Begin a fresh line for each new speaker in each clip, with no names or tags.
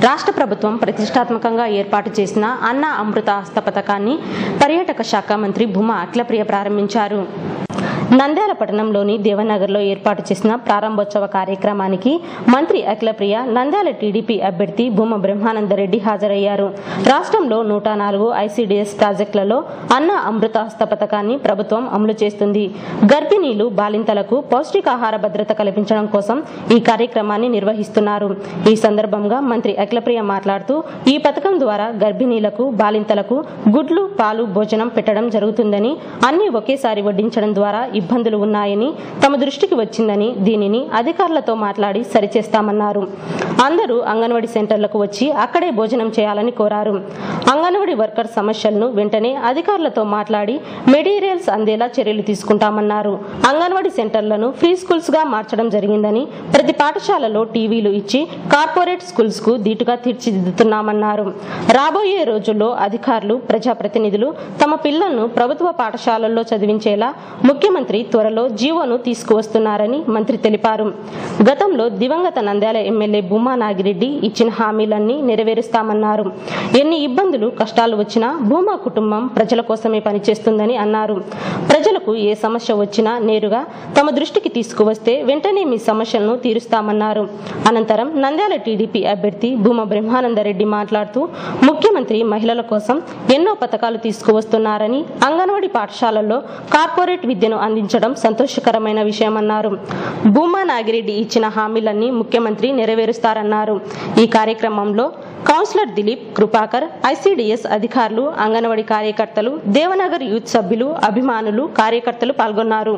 రాష్ట్ర ప్రభుత్వం ప్రతిష్టాత్మకంగా ఏర్పాటు చేసిన అన్న అమృత హస్త పథకాన్ని పర్యాటక శాఖ మంత్రి భూమా అఖిలప్రియ ప్రారంభించారు నంద్యాల పట్టణంలోని దేవనగర్లో ఏర్పాటు చేసిన ప్రారంభోత్సవ కార్యక్రమానికి మంత్రి అఖిలప్రియ నంద్యాల టీడీపీ అభ్యర్థి భూమ బ్రహ్మానందరెడ్డి హాజరయ్యారు రాష్ట్రంలో నూట నాలుగు ఐసీడీఎస్ ప్రాజెక్టులలో అన్న అమృత హస్త పథకాన్ని ప్రభుత్వం అమలు చేస్తుంది గర్భిణీలు బాలింతలకు పౌష్టికాహార భద్రత కల్పించడం కోసం ఈ కార్యక్రమాన్ని నిర్వహిస్తున్నారు ఈ సందర్భంగా మంత్రి అఖిలప్రియ మాట్లాడుతూ ఈ పథకం ద్వారా గర్భిణీలకు బాలింతలకు గుడ్లు పాలు భోజనం పెట్టడం జరుగుతుందని అన్ని ఒకేసారి వడ్డించడం ద్వారా ఇబ్బందులు ఉన్నాయని తమ దృష్టికి వచ్చిందని దీనిని అధికారులతో మాట్లాడి సరిచేస్తామన్నారు అందరూ అంగన్వాడీ సెంటర్లకు వచ్చి అక్కడే భోజనం చేయాలని కోరారు అంగన్వాడీ వర్కర్ సమస్యలను వెంటనే అధికారులతో మాట్లాడి మెటీరియల్స్ అందేలా చర్యలు తీసుకుంటామన్నారు అంగన్వాడీ సెంటర్లను ఫ్రీ స్కూల్స్ గా మార్చడం జరిగిందని ప్రతి పాఠశాలలో టీవీలు ఇచ్చి కార్పొరేట్ స్కూల్స్ కు దీటుగా తీర్చిదిద్దుతున్నామన్నారు రాబోయే రోజుల్లో అధికారులు ప్రజాప్రతినిధులు తమ పిల్లలను ప్రభుత్వ పాఠశాలల్లో చదివించేలా ముఖ్యమంత్రి త్వరలో జీవోను తీసుకువస్తున్నారని మంత్రి తెలిపారు గతంలో దివంగత నంద్యాల ఎమ్మెల్యే భూమా నాగిరెడ్డి ఇచ్చిన హామీలన్నీ నెరవేరుస్తామన్నారు ఎన్ని ఇబ్బందులు కష్టాలు వచ్చినా భూమా కుటుంబం ప్రజల కోసమే పనిచేస్తుందని అన్నారు ప్రజలకు ఏ సమస్య వచ్చినా నేరుగా తమ దృష్టికి తీసుకువస్తే వెంటనే మీ సమస్యలను తీరుస్తామన్నారు అనంతరం నంద్యాల టీడీపీ అభ్యర్థి భూమా బ్రహ్మానందరెడ్డి మాట్లాడుతూ ముఖ్యమంత్రి మహిళల కోసం ఎన్నో పథకాలు తీసుకువస్తున్నారని అంగన్వాడీ పాఠశాలల్లో కార్పొరేట్ విద్యను అందించడం సంతోషకరమైన విషయమన్నారు భూమా నాగిరెడ్డి ఇచ్చిన హామీలన్నీ ముఖ్యమంత్రి నెరవేరుస్తారన్నారు ఈ కార్యక్రమంలో కౌన్సిలర్ దిలీప్ కృపాకర్ ఐసీడీఎస్ అధికారులు అంగన్వాడీ కార్యకర్తలు దేవనగర్ యూత్ సభ్యులు అభిమానులు కార్యకర్తలు పాల్గొన్నారు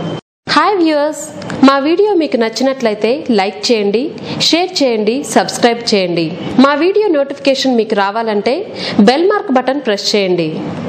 హాయ్ వ్యూయర్స్ మా వీడియో మీకు నచ్చినట్లయితే లైక్ చేయండి షేర్ చేయండి సబ్స్క్రైబ్ చేయండి మా వీడియో నోటిఫికేషన్ మీకు రావాలంటే బెల్ మార్క్ బటన్ ప్రెస్ చేయండి